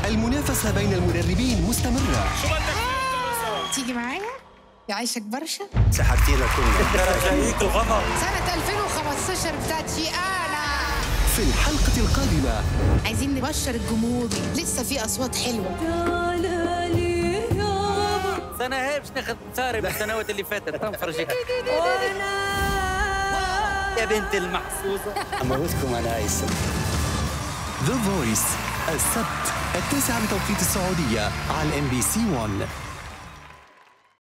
المنافسة بين المدربين مستمرة تيجي معايا يعيشك برشا سحبتينا كلنا جايك الغضب سنة 2015 بتاعتي أنا في الحلقة القادمة عايزين نبشر الجمهور لسه في أصوات حلوة سنة هي باش ناخذ ثاري من السنوات اللي فاتت تنفرجك يا بنت المحظوظة اموتكم انا ايسن The Voice السبت التاسعة بتوقيت السعودية على ام بي سي 1